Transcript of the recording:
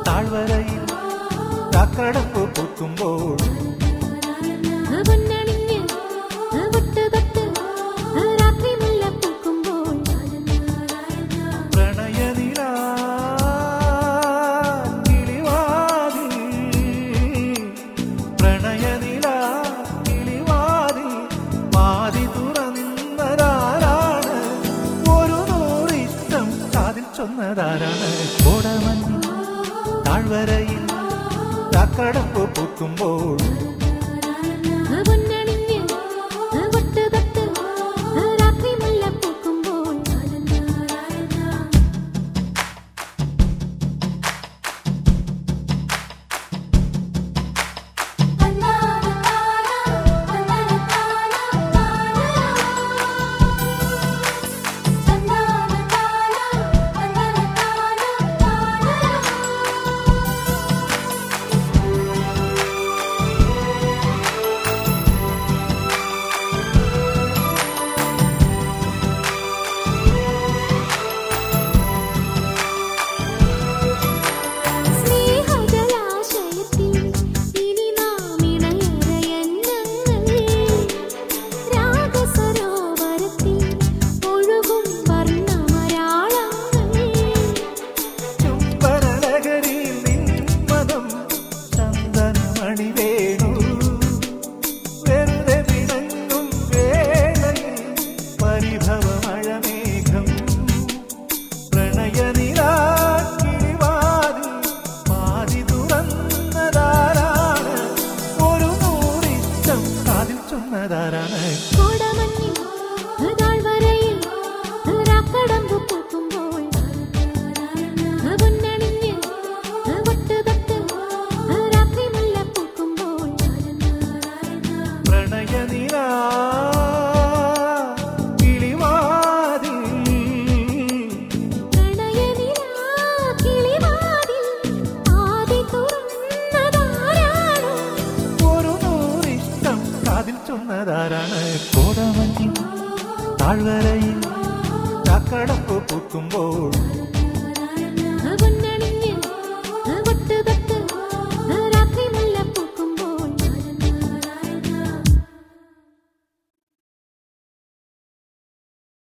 താഴ്വരയിൽ കാക്കടപ്പ് പൂക്കുമ്പോൾ പൊന്നണിഞ്ഞ് പൊട്ടുതൊട്ട് രാത്രി മുല്ല പൂക്കുമ്പോൾ പ്രണയനില കിളിവാതിൽ പ്രണയനില കിളിവാതിൽ വാതി തുറന്നതാരാണ് ഒരു നൂറിഷ്ടം കാതിൽ ചൊന്നതാരാണ് കോടമഞ്ഞ് താഴ്വരയിൽ കാക്കടപ്പ് പൂക്കുമ്പോൾ പൊന്നണിഞ്ഞ് പൊട്ടുതൊട്ട് രാത്രി മുല്ല പൂക്കുമ്പോൾ സ്നേഹജലാശയത്തിൽ ഇനി നാം ഇണയരയന്നങ്ങൾ രാഗസരോവരത്തിൽ ഒഴുകും വർണ്ണമരാളങ്ങൾ ചുംബനഗരിയിൽ നിന്മതം ചന്ദനമണി വേണു വെറുതെ പിണങ്ങും വേളയിൽ പരിഭവമഴമേഘം പ്രണയനിലാക്കിളിവാതിൽ പാതി തുറന്നതാരാണ് ഒരു നൂറിഷ്ടം കാതിൽ ചൊന്നതാരാണ് കോടമഞ്ഞിൽ താഴ്വരയിൽ രാക്കടമ്പ് പൂക്കുമ്പോൾ പൊന്നണിഞ്ഞ് പൊട്ടുതൊട്ട് രാത്രി മുല്ല പൂക്കുമ്പോൾ പ്രണയനില കിളിവാതിൽ പ്രണയനിലാ കിളിവാതിൽ ആദി തുറന്നതാരാണ് ഒരു നൂറിഷ്ടം കാതിൽ ചൊന്നതാരാണ് കോടമഞ്ഞിൽ താഴ്വരയിൽ കാക്കടപ്പ് പൂക്കുമ്പോൾ